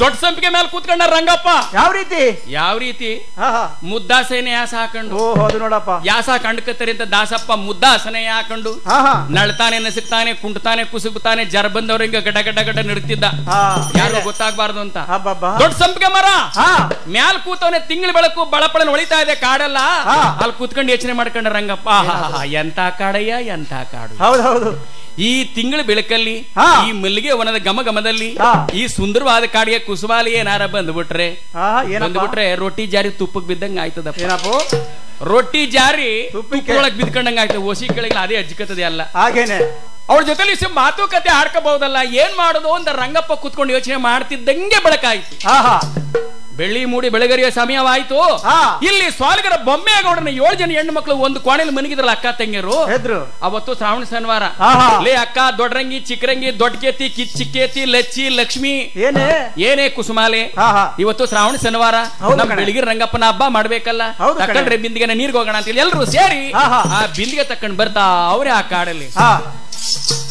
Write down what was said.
ದೊಡ್ಡ ಸಂಪಿಗೆ ಮೇಲೆ ಕೂತ್ಕೊಂಡ ರಂಗಪ್ಪ ಯಾವ ರೀತಿ ಯಾವ ರೀತಿ ಹಾ ಹಾ ಮುದ್ದಾಸೆನೆ ಯಾಸ ಹಾಕೊಂಡು ಓ ಹೌದು ನೋಡಪ್ಪ ಯಾಸ ಕಂಡ್ಕತ್ತರಿ ಅಂತ ದಾಸಪ್ಪ ಮುದ್ದಾಸನೆ ಹಾಕೊಂಡು ಹಾ ಹಾ ನಳ್ತಾನೆ ನಸುಕ್ತಾನೆ ಕುಂಟ್ತಾನೆ ಕುಸುಗುತ್ತಾನೆ ಜರ ಬಂದವ್ರ ಹಿಂಗ ಗಡ ಗಡ ಗಡ ನಡುತ್ತಿದ್ದ ಹಾ ಯಾರು ಗೊತ್ತಾಗ್ಬಾರ್ದು ಅಂತ ಹಬ್ಬಬ್ಬ ದೊಡ್ಡ ಸಂಪಿಗೆ ಮರ ಹಾ ಮ್ಯಾಲ್ ಕೂತವನೆ ತಿಂಗಳ ಬೆಳಕು ಬಳಪಳ ಹೊಳಿತಾ ಇದೆ ಕಾಡೆಲ್ಲ ಹಾ. ಅಲ್ಲಿ ಕೂತ್ಕೊಂಡು ಯೋಚನೆ ಮಾಡ್ಕೊಂಡ ರಂಗಪ್ಪ ಆಹಾಹಾ, ಎಂತ ಕಾಡಯ್ಯ ಎಂತ ಕಾಡು ಹೌದು ಹೌದು ಈ ತಿಂಗಳ ಬೆಳಕಲ್ಲಿ ಹಾ. ಈ ಮಲ್ಲಿಗೆ ವನದ ಘಮ ಘಮದಲ್ಲಿ ಹಾ. ಈ ಸುಂದರವಾದ ಕಾಡಿಗೆ ಕುಸುಮಾಲಿ ಏನಾರ ಬಂದ್ಬಿಟ್ರೆ ಹಾ ಏನಪ್ಪ ಬಂದ್ಬಿಟ್ರೆ ರೊಟ್ಟಿ ಜಾರಿ ತುಪ್ಪಕ್ ಬಿದ್ದಂಗ ಆಯ್ತದಪ್ಪ ಏನಪ್ಪ ರೊಟ್ಟಿ ಜಾರಿ ತುಪ್ಪಕ್ಕೆ? ತುಪ್ಪದೊಳಗ್ ಬಿದ್ಕೊಂಡಂಗ ಆಯ್ತದೆ ಒಸಿ ಕೆಳಗೆ ಅದೇ ಅಜ್ಜಿಕತ್ತದೆ ಅಲ್ಲ ಹಾಗೇನೆ ಅವ್ರ ಜೊತೆಲಿ ಸ ಮಾತುಕತೆ ಆಡ್ಕೋಬಹುದಲ್ಲ ಏನ್ ಮಾಡೋದು ಅಂತ ರಂಗಪ್ಪ ಕುತ್ಕೊಂಡು ಯೋಚನೆ ಮಾಡ್ತಿದ್ದಂಗೆ ಬೆಳಕಾಯ್ತು ಹಾ ಹಾ ಬೆಳ್ಳಿ ಮೂಡಿ ಬೆಳಗರಿಯ ಸಮಯವಾಯ್ತು ಹಾ. ಇಲ್ಲಿ ಸ್ವಾಲಿಗರ ಬೊಮ್ಮೆಗೌಡನ ಏಳು ಜನ ಹೆಣ್ಣು ಮಕ್ಕಳು ಒಂದು ಕೋಣೆಲಿ ಮನಗಿದ್ರಲ್ಲ ಅಕ್ಕ ತಂಗಿಯರು ಹೆದ್ರು ಅವತ್ತು ಶ್ರಾವಣ ಶನಿವಾರ ಹಾ ಹಾ ಲೇ ಅಕ್ಕ ದೊಡ್ಡರಂಗಿ ಚಿಕ್ಕರಂಗಿ ದೊಡ್ಡ ಕೇತಿ ಕಿಚ್ ಚಿಕ್ಕೇತಿ ಲಚ್ಚಿ ಲಕ್ಷ್ಮಿ ಏನೇ ಏನೇ ಕುಸುಮಾಲೆ ಹಾ ಹಾ ಇವತ್ತು ಶ್ರಾವಣ ಶನಿವಾರ ಹೌದು ನಮ್ ಕಣೆ. ಬೆಳಗಿನ ರಂಗಪ್ಪನ ಹಬ್ಬ ಮಾಡ್ಬೇಕಲ್ಲ ಹೌದು ಕಣೆ. ತಕೊಂಡ್ರೆ ಬಿಂದಿಗೆನ ನೀರ್ಗೆ ಹೋಗೋಣ ಅಂತ ಎಲ್ಲರೂ ಸೇರಿ ಹಾ, ಹಾ. ಆ ಬಿಂದಿಗೆ ತಕೊಂಡ್ ಬರ್ತಾ ಅವ್ರೆ ಆ ಕಾಡಲ್ಲಿ ಹಾ